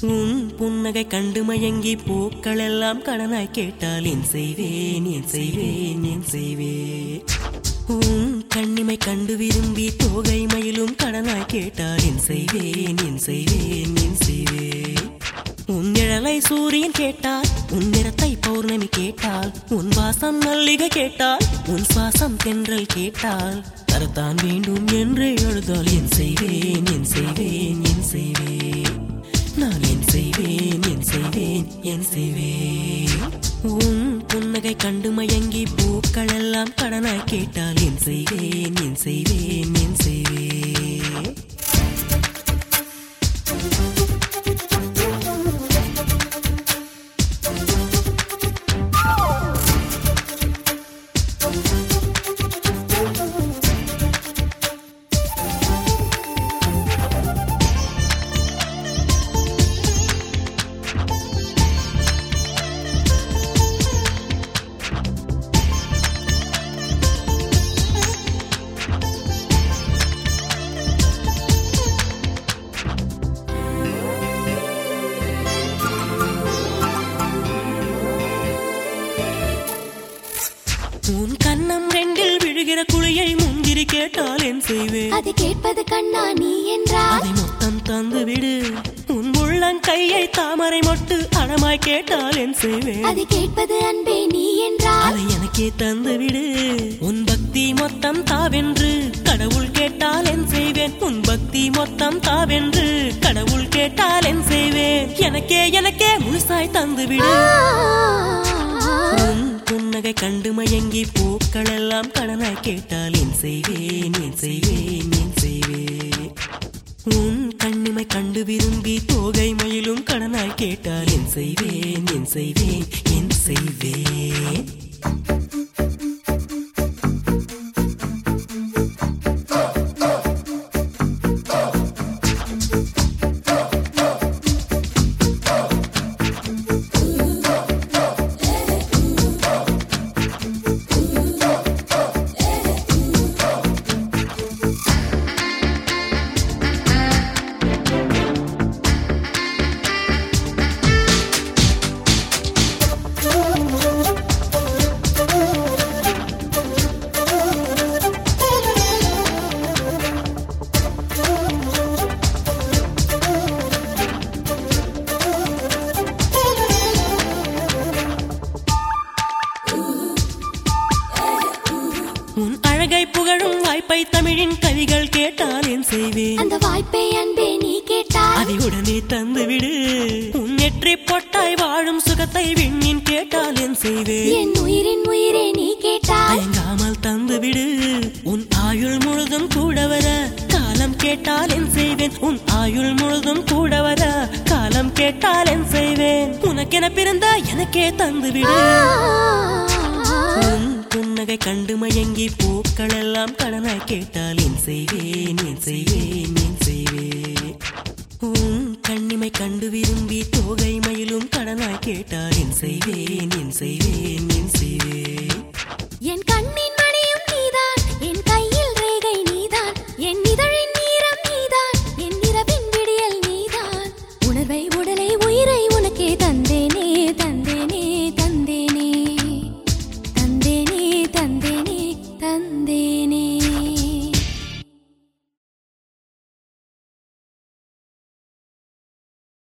உன் புன்னகை கண்டு மயங்கி பூக்கள் எல்லாம் கடனாய் கேட்டால் என் செய்வேன் என் செய்வேன் என் செய்வேன் உன் கண்ணிமை கண்டு விரும்பி தோகை மயிலும் கடனாய் கேட்டால் என் செய்வேன் என் செய்வேன் என் செய்வேன் உன் நிழலை சூரியன் கேட்டால் உன் நிறத்தை பௌர்ணமி கேட்டால் உன் வாசம் மல்லிகை கேட்டால் உன் சுவாசம் தென்றல் கேட்டால் தரத்தான் வேண்டும் என்று எழுதால் என் செய்வேன் என் செய்வேன் என் செய்வேன் நான் என் செய்வேன் என் செய்வேன் என் செய்வேன் உன் புன்னகை கண்டு மயங்கி பூக்கள் எல்லாம் கடனாய் கேட்டால் என் செய்வேன் என் செய்வேன் என் செய்வேன் உன் கண்ணம் ரெண்டில் விழுகிற குழியை முந்திரி கேட்டால் என் செய்வேன் அது கேட்பது கண்ணா நீ என்றால் அதை மொத்தம் தந்து விடு உன் உள்ளன் கையை தாமரை மொட்டு அடமாய் கேட்டால் என் செய்வேன் அது கேட்பது அன்பே நீ என்றால் அதை எனக்கே தந்து விடு உன் பக்தி மொத்தம் தாவென்று கடவுள் கேட்டால் என் செய்வேன் உன் பக்தி மொத்தம் தாவென்று கடவுள் கேட்டால் என் செய்வேன் எனக்கே எனக்கே முழுசாய் தந்து விடு உன் புன்னகை கண்டு மயங்கி பூக்கள் எல்லாம் கடனாய் கேட்டால் என் செய்வேன் என் செய்வேன் என் செய்வேன் உன் கண்ணிமை கண்டு விரும்பி தோகை மயிலும் கடனாய் கேட்டால் என் செய்வேன் என் செய்வேன் என் செய்வேன் உன் அழகை புகழும் வாய்ப்பை தமிழின் கவிகள் கேட்டால் என் செய்வேன் அந்த வாய்ப்பை அன்பே நீ கேட்டால் அதை உடனே தந்து விடு உன் நெற்றி பொட்டாய் வாழும் சுகத்தை விண்ணின் கேட்டால் என் செய்வேன் என் உயிரின் உயிரே நீ கேட்டால் தயங்காமல் தந்து விடு உன் ஆயுள் முழுதும் கூட வர காலம் கேட்டால் என் செய்வேன் உன் ஆயுள் முழுதும் கூட வர காலம் கேட்டால் என் செய்வேன் உனக்கென பிறந்த எனக்கே தந்து விடு உன் புன்னகை கண்டு மயங்கி பூக்கள் எல்லாம் கடனாய் கேட்டால் என் செய்வேன் என் செய்வேன் என் செய்வேன் உன் கண்ணிமை கண்டு விரும்பி தோகை மயிலும் கடனாய் கேட்டால் என் செய்வேன் என் செய்வேன் என் செய்வேன்